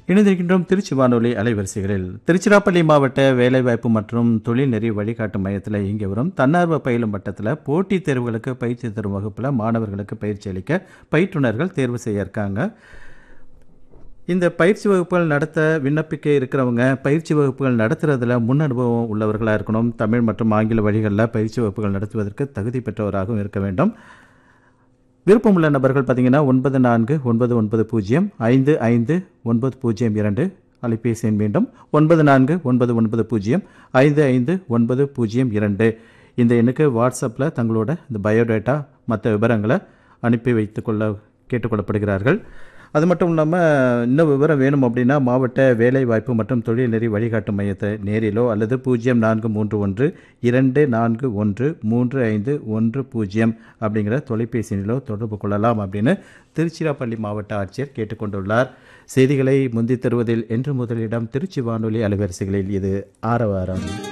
இணைந்திருக்கின்றோம் திருச்சி வானொலி அலைவரிசைகளில் திருச்சிராப்பள்ளி மாவட்ட வேலைவாய்ப்பு மற்றும் தொழில் நெறி வழிகாட்டு மையத்தில் இங்கே வரும் தன்னார்வ பயிலும் வட்டத்தில் போட்டித் தேர்வுகளுக்கு பயிற்சி தரும் வகுப்பில் மாணவர்களுக்கு பயிற்சி அளிக்க பயிற்றுனர்கள் தேர்வு செய்ய இருக்காங்க இந்த பயிற்சி வகுப்புகள் நடத்த விண்ணப்பிக்க இருக்கிறவங்க பயிற்சி வகுப்புகள் நடத்துறதுல முன் அனுபவம் உள்ளவர்களாக இருக்கணும் தமிழ் மற்றும் ஆங்கில வழிகளில் பயிற்சி வகுப்புகள் நடத்துவதற்கு தகுதி பெற்றவராகவும் இருக்க வேண்டும் விருப்பமுள்ள நபர்கள் பார்த்தீங்கன்னா ஒன்பது நான்கு ஒன்பது ஒன்பது பூஜ்ஜியம் ஐந்து ஐந்து ஒன்பது பூஜ்ஜியம் இரண்டு அலைபேசி எண் மீண்டும் ஒன்பது நான்கு ஒன்பது ஒன்பது பூஜ்ஜியம் ஐந்து ஐந்து ஒன்பது பூஜ்ஜியம் இரண்டு இந்த எண்ணுக்கு வாட்ஸ்அப்பில் தங்களோட இந்த பயோடேட்டா மற்ற விவரங்களை அனுப்பி வைத்துக்கொள்ள கேட்டுக்கொள்ளப்படுகிறார்கள் அது மட்டும் இல்லாமல் இன்னும் விவரம் வேணும் அப்படின்னா மாவட்ட வேலைவாய்ப்பு மற்றும் தொழில் நெறி வழிகாட்டு மையத்தை நேரிலோ அல்லது பூஜ்ஜியம் நான்கு மூன்று ஒன்று இரண்டு நான்கு ஒன்று மூன்று ஐந்து ஒன்று பூஜ்ஜியம் அப்படிங்கிற தொலைபேசியிலோ தொடர்பு கொள்ளலாம் அப்படின்னு திருச்சிராப்பள்ளி மாவட்ட ஆட்சியர் கேட்டுக்கொண்டுள்ளார் செய்திகளை முந்தித் தருவதில் என்று முதலிடம் திருச்சி வானொலி அலைவரிசைகளில் இது ஆரவாரம்